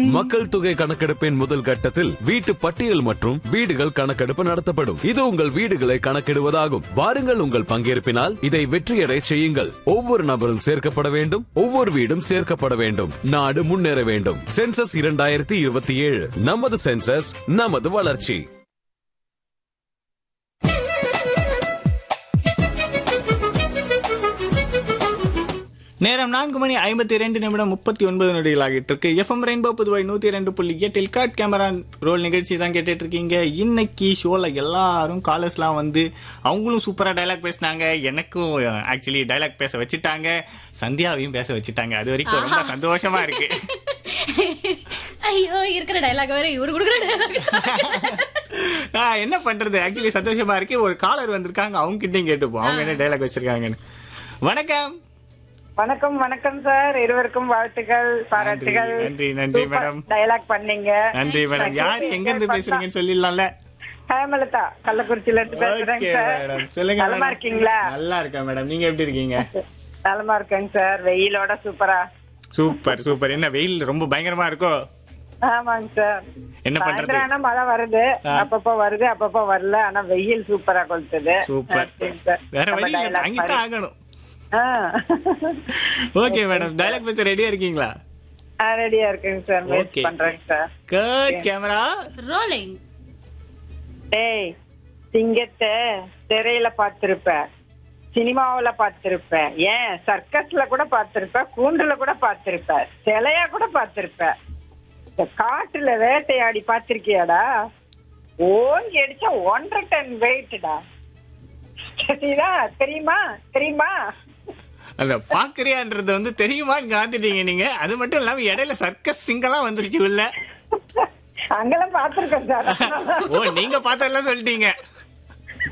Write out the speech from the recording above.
மக்கள் தொகை கணக்கெடுப்பின் முதல் கட்டத்தில் வீட்டு பட்டியல் மற்றும் வீடுகள் கணக்கெடுப்பு நடத்தப்படும் இது உங்கள் வீடுகளை கணக்கிடுவதாகும் வாருங்கள் உங்கள் பங்கேற்பினால் இதை வெற்றியடை செய்யுங்கள் ஒவ்வொரு நபரும் சேர்க்கப்பட வேண்டும் ஒவ்வொரு வீடும் சேர்க்கப்பட வேண்டும் நாடு முன்னேற வேண்டும் சென்சஸ் இரண்டாயிரத்தி இருபத்தி ஏழு நமது சென்சஸ் நமது வளர்ச்சி நேரம் நான்கு மணி ஐம்பத்தி ரெண்டு நிமிடம் முப்பத்தி ஒன்பது நொடிகள் ஆகிட்டு இருக்கு எஃப்எம் ரெயின்போ புதுவை நூத்தி ரெண்டு புள்ளி எட்டில் காட் கேமரா ரோல் நிகழ்ச்சி தான் கேட்டுட்டு இருக்கீங்க இன்னைக்கு ஷோல எல்லாரும் காலர்ஸ்லாம் வந்து அவங்களும் சூப்பரா டைலாக் பேசினாங்க எனக்கும் ஆக்சுவலி டைலாக் பேச வச்சுட்டாங்க சந்தியாவையும் பேச வச்சுட்டாங்க அது வரைக்கும் ரொம்ப சந்தோஷமா இருக்கு ஐயோ இருக்கிற டைலாக் வேற இவரு கொடுக்குற டைலாக் ஆ, என்ன பண்றது ஆக்சுவலி சந்தோஷமா இருக்கு ஒரு காலர் வந்திருக்காங்க அவங்க கிட்டயும் கேட்டுப்போம் அவங்க என்ன டைலாக் வச்சிருக்காங்கன்னு வணக்கம் வணக்கம் வணக்கம் சார் இருவருக்கும் வாழ்த்துக்கள் பாராட்டுகள் நன்றி, நன்றி, மேடம். டயலாக் பண்ணீங்க நன்றி மேடம் யாரு எங்க இருந்து பேசுறீங்கன்னு சொல்லிடலாம்ல ஹேமலதா கள்ளக்குறிச்சியில இருந்து பேசுறேங்க ஓகே சார் மேடம் சொல்லுங்க நலமா மேடம். இருக்கீங்களா நல்லா இருக்கேன் மேடம் நீங்க எப்படி இருக்கீங்க நலமா இருக்கேங்க சார் வெயிலோட சூப்பரா சூப்பர் சூப்பர் என்ன வெயில் ரொம்ப பயங்கரமா இருக்கோ ஆமாங்க சார் என்ன பண்றது? சாயந்தரம் ஆனா மழை வருது ஆ. அப்பப்போ வருது அப்பப்போ வரல ஆனா வெயில் சூப்பரா கொளுத்துது சூப்பர் சரிங்க சார். வேற நம்ம வழி இல்ல dialogue தாங்கித்தான் மாதிரி. ஆகணும் ஆ. ஓகே மேடம் டைலாக் பேச ரெடியா இருக்கீங்களா ஆ, ரெடியா இருக்குங்க சார் Okay. வெயிட் பண்றேங்க சார் கட் கேமரா ரோலிங் டேய் சிங்கத்தை திரையில பார்த்திருப்ப சினிமாவுல பார்த்திருப்ப ஏன் சர்க்கஸ்ல கூட பார்த்திருப்ப கூண்டுல கூட பார்த்திருப்ப சிலையா கூட பார்த்திருப்ப இந்த காட்டுல வேட்டையாடி பார்த்திருக்கியாடா ஓங்கி அடிச்சா ஒன்றரை டன் வெயிட்டடா சரிதா தெரியுமா தெரியுமா அந்த பாக்குறியான்றது வந்து தெரியுமான்னு காத்துட்டீங்க நீங்க அது மட்டும் இல்லாம இடையில சர்க்கஸ் சிங்கெல்லாம் வந்துருச்சு உள்ள அங்கெல்லாம் பார்த்திருக்கேன் சார் ஓ நீங்க பார்த்ததெல்லாம் சொல்லிட்டீங்க